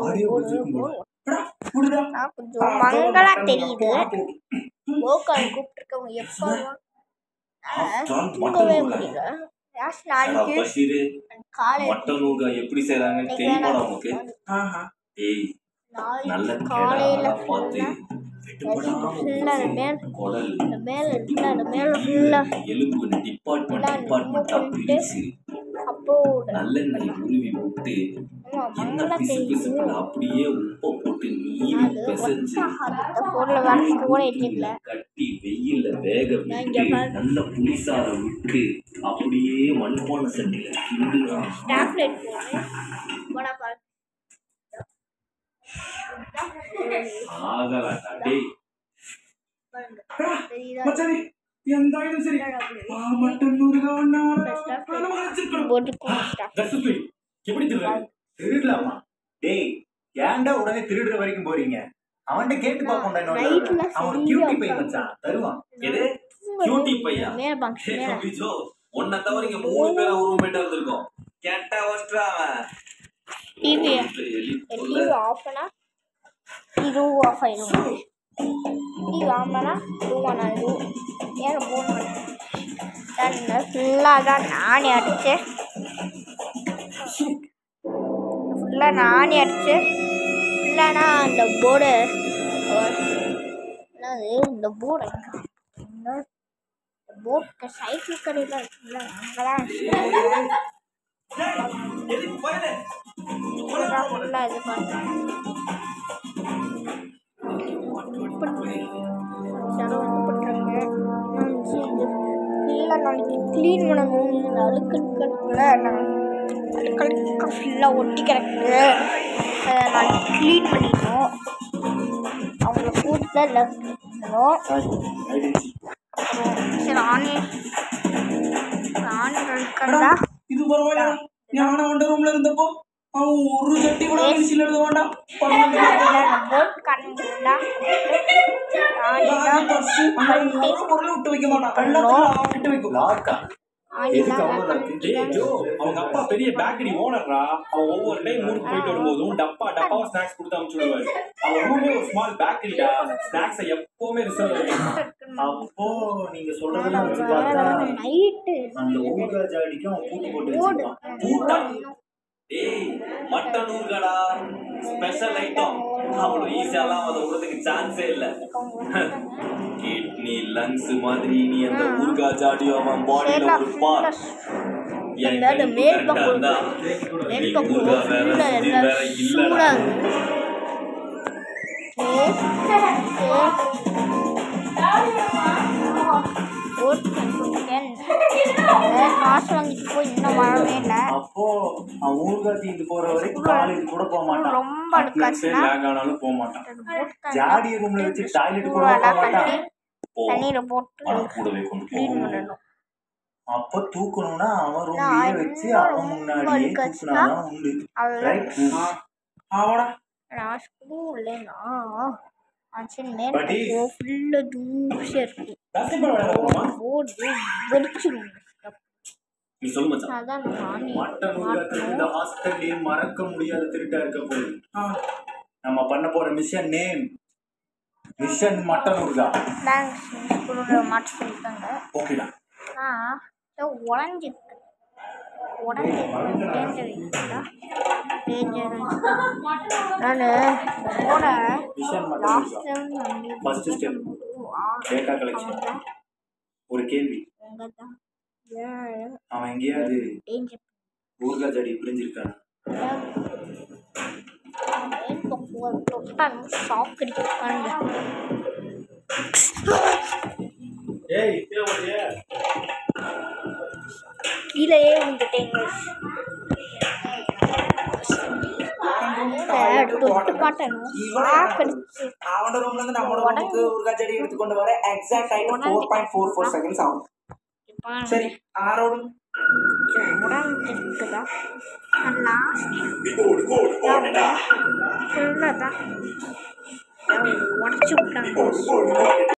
Audio பிடிச்சிருக்கும் போல அடா, விடுடா. நான் கொஞ்சம் மங்களா தெரியுது ஓக்கால் கூப்பிட்டுருக்கவங்க எப்போ தூங்கவே முடியல லாஸ்ட் நாளைக்கு பஷீரு காலையில் மட்டன் ஊறுகாய் எப்படி செய்றாங்கன்னு தெரியுமாடா உனக்கு ஆஹா. ஏய் நல்ல நாளைக்கு காலையில் கேடா பார்த்து ஃபுல்லாக வெட்டுப்படாம அந்த மேல் குடல் அந்த மேலே இருக்குல்ல அந்த மேலே ஃபுல்லாக எலும்பு டிபார்ட்மெண்ட் எல்லாம் டிபார்ட்மெண்டா remove பண்ணிட்டு, பிரிச்சு அப்போட நல்லெண்ணெய் உருவி விட்டு ஆமாம் என்ன மங்களா பிசு தெரியுது பிசுக்குன்னு அப்படியே உப்பை போட்டு நீவி அது பிசைஞ்சு ஒட்டாகாத ஃபோனில் வேறு ஸ்டோரேஜ் இல்லை கட்டி வெயில்ல வேக நான் இங்க விட்டு பாரு. நல்ல புளிசாரம் விட்டு அப்படியே மண்பான சட்டியில கிண்டுனா டேப்லெட் போடு போடா பாரு ஆகலாட்டா டேய் பாருங்க தெரியுதா மச்சானே, எந்த ஆயிடும் சரி ஆ, மட்டன் ஊறுகாய் ஒண்ணா. நம்ம வச்சிருக்கணும். போட்டு குடிச்சிட்டா தர்சுஸ்ரீ, எப்படி திருடுறது திருடலாமா டேய் ஏன்டா உடனே திருடுற வரைக்கும் போறீங்க அவன்கிட்ட கேட்டு பாப்போம்டா இன்னொரு நைட்ல தடவை. அவன் சரியா கியூட்டி பை உட்காந்து. மச்சான் தருவான் எது கியூட்டி பையா மேல பாங்க ஏய், மேல பிஜோ, உன்னை தவிர இங்க மூணு பேரா ஒரு ரூம்மேட்டா இருந்திருக்கோம் கேட்டா வஸ்ட்ரா அவன் டிவி எலி புள்ள. டிவி ஆஃப் பண்ணா இதுவும் ஆஃப் ஆயிடும் டிவி ஆன் பண்ணா இதுவும் ஆன் ஆயிடும் ஏன் போன் பண்ண ஃபுல்லாக தான் நானே அடிச்சேன் ஃபுல்லாக நானே அடிச்சேன் ஃபுல்லாக நான் அந்த போர்டு என்னது இந்த போர்டு இந்த போர்டு சைக்கிள் கடையில் இருக்குல்ல அங்கே தான் எலி போயிடு. ஃபுல்லாக இது பண்ணுறேன் செலவு வந்து பண்ணுறாங்க இல்லை நாளைக்கு க்ளீன் பண்ணணும் இந்த அழுக்கழுக்கல நான் அழுக்கழுக்க ஃபுல்லாக ஒட்டி கிடக்குது அதை நாளைக்கு க்ளீன் பண்ணிடணும் அவங்கள கூப்பிட்டு லெஃப்ட் பண்ணணும் அப்புறம் சரி ஆனே ஆனே இருக்கா இது பரவாயில்ல ஞான வண்ட ரூம்ல இருந்தப்போ அவன் ஒரு சட்டி கூட பென்சில் எழுத வேண்டாம் பரவாயில்ல. போட் கரண்டிருந்தா பேக், பர்ஸ், அங்க இங்க ஒரு பொருளை விட்டு வைக்க மாட்டான் எல்லாத்தையும் அவன் கிட்ட வைக்கும் லாக்கா எதுக்கு அவ்வளோ இருக்கு டேய் ஜோ அவங்க அப்பா பெரிய பேக்கரி ஓனர்ரா அவன் ஒவ்வொரு டைம் ஊருக்கு போயிட்டு வரும்போதும் டப்பா டப்பாவா ஸ்நாக்ஸ் கொடுத்து அனுப்பிச்சு விடுவாரு அவன் ரூமே ஒரு ஸ்மால் பேக்கரிடா ஸ்நாக்ஸை எப்பவுமே ரிசர்வ் பண்ணிருக்கான் அப்போ நீங்க சொல்றதெல்லாம் வச்சு பார்த்தா நைட்டு அந்த ஊர்கா ஜாடிக்கும் அவன் பூட்டு போட்டு வச்சிருக்கான் பூட்டா? டேய் மட்டன் ஊறுகாடா ஸ்பெஷல் ஐட்டம் அவ்வளோ ஈஸியாலாம் அதை விடுறதுக்கு சான்ஸே இல்லை கிட்னி லங்ஸ் மாதிரி நீ அந்த ஊர்கா ஜாடியோ அவன் பாடியில ஒரு பார்ட் என் அந்த கணிப்பு மேல் correct ஆ பக்கம் இருந்தா, மேல் நீ பக்கம் ஊறுகா வேற full ஆ செஞ்சு எல்லாம் வேற இல்லடா காசு வாங்கிட்டு போய் இன்னும் வரவே இல்லை அப்போ அவன் ஊர்கா தீந்து போற வரைக்கும் காலேஜ் கூட போக மாட்டான் ரொம்ப அடுக்காச்சுன்னா லேக் ஆனாலும் போக மாட்டான் ஜாடி ரூம்ல வச்சு டாய்லெட் கூட போக எல்லாம் மாட்டான் பண்ணி போ தண்ணியில போட்டு ஆனா கூடவே கொண்டு க்ளீன் போ பண்ணணும் அப்ப தூக்கணும்னா அவன் ரூம்லயே நான் வச்சு இன்னும் அவன் ரொம்ப முன்னாடியே அடுக்காச்சுன்னா தூக்குனாதான் உண்டு அதெல்லாம் ரைட் ஆவாடா நான் ஸ்கூல்லேனா ஆச்சு மேல் Buddy. ஃபுல்லாக தூசியாக இருக்கும் பாஸ்கெட்பால் விளையாட போமா போர்டு வெடிச்சிடும் நீ சொல்லு மச்சான் அதான் நானே மட்டன் ஊர்கா திருட்டு ஹாஸ்டல்லே மறக்க முடியாத திருட்டா இருக்க போகுது ஆ, நம்ம பண்ண போற மிஷன் நேம் மிஷன் மட்டன் ஊர்கா தேங்க்ஸ் ஸ்கூலில் மாற்றி சொல்லிட்டாங்க ஓகேடா ஆனால் ஏதோ உடஞ்சிருக்கு உடஞ்சிருக்கு டேஞ்சர் இருக்குதா டேஞ்சர் நான் போட மிஷன் மட்டன் லாஸ்ட் ஊர்கா time first step data collection ஒரு கேள்வி அங்கே தான் ஏன் அவன் எங்கேயாவது டேஞ்சர் ஊர்கா ஜாடி பிரிஞ்சிருக்கான் ஷாக் அடிக்கிறாங்க ஏய் தேவையே கீழே வந்துட்டேங்க தொட்டு பாட்டணும் ஷாக் அடிச்சு அவனோட ரூம்ல இருந்து நம்மளோட ரூமுக்கு ஊறுகாய் செடி எடுத்துக்கொண்டு வர exact time four point four four seconds ஆகும் சரி ஆரோடு உடஞ்சிருக்குதா லாஸ்ட் ஃபுல்லாக தான் உடச்சி விட்டாங்க